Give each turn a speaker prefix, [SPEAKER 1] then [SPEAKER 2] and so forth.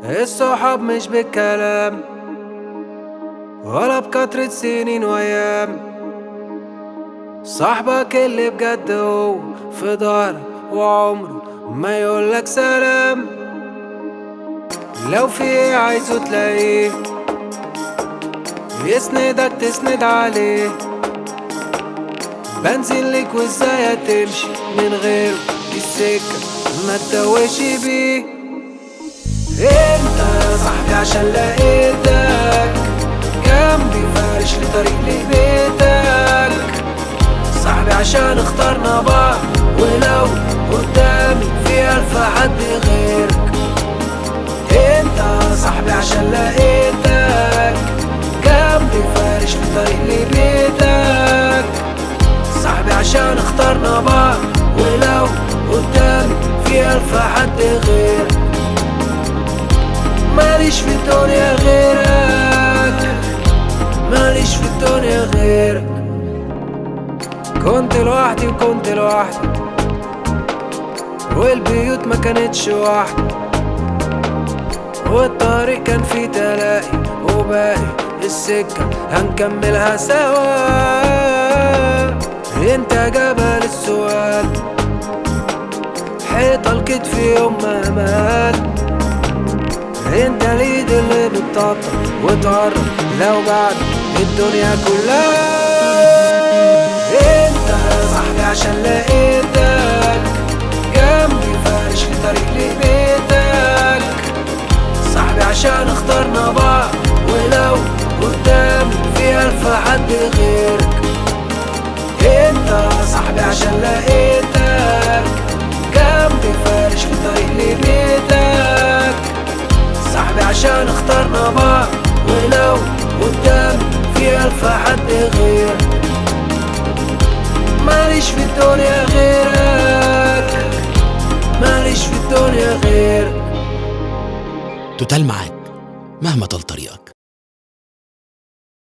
[SPEAKER 1] الصحاب مش بالكلام ولا بكترة سنين وأيام صاحبك اللي بجد هو في ظهرك وعمره ما يقولك سلام لو في ايه عايزه تلاقيه يسندك تسند عليه بنزل لك وازاي هتمشي من غيره دي السكة ما تتوهش بيه انت يا صاحبي عشان لقيتك جنبي فارش لطريق لبيتك صاحبي عشان اخترنا بعض ولو قدامي في ألف حد غيرك انت يا صاحبي عشان لقيتك جنبي فارش لطريق لبيتك صاحبي عشان اخترنا بعض ولو قدامي في ألف حد غيرك ماليش في الدنيا غيرك ماليش في الدنيا غيرك كنت لوحدي وكنت لوحدي والبيوت ما كانتش واحدة والطريق كان فيه تلاقي وباقي السكة هنكملها سوا انت جبل السؤال حيطة الكتف يوم ما مات انت اليد اللي بتطبطب وتقرب لو بعد الدنيا كلها انت يا صاحبي عشان لقيتك جنبي فارش لطريق لبيتك صاحبي عشان اخترنا بعض ولو قدامي في ألف حد غيرك انت يا صاحبي عشان لقيتك جنبي فارش لطريق لبيتك صاحبي عشان اخترنا بعض ولو قدامي في ألف حد غيرك ماليش في الدنيا غيرك ماليش في الدنيا غيرك
[SPEAKER 2] توتال معاك مهما طال طريقك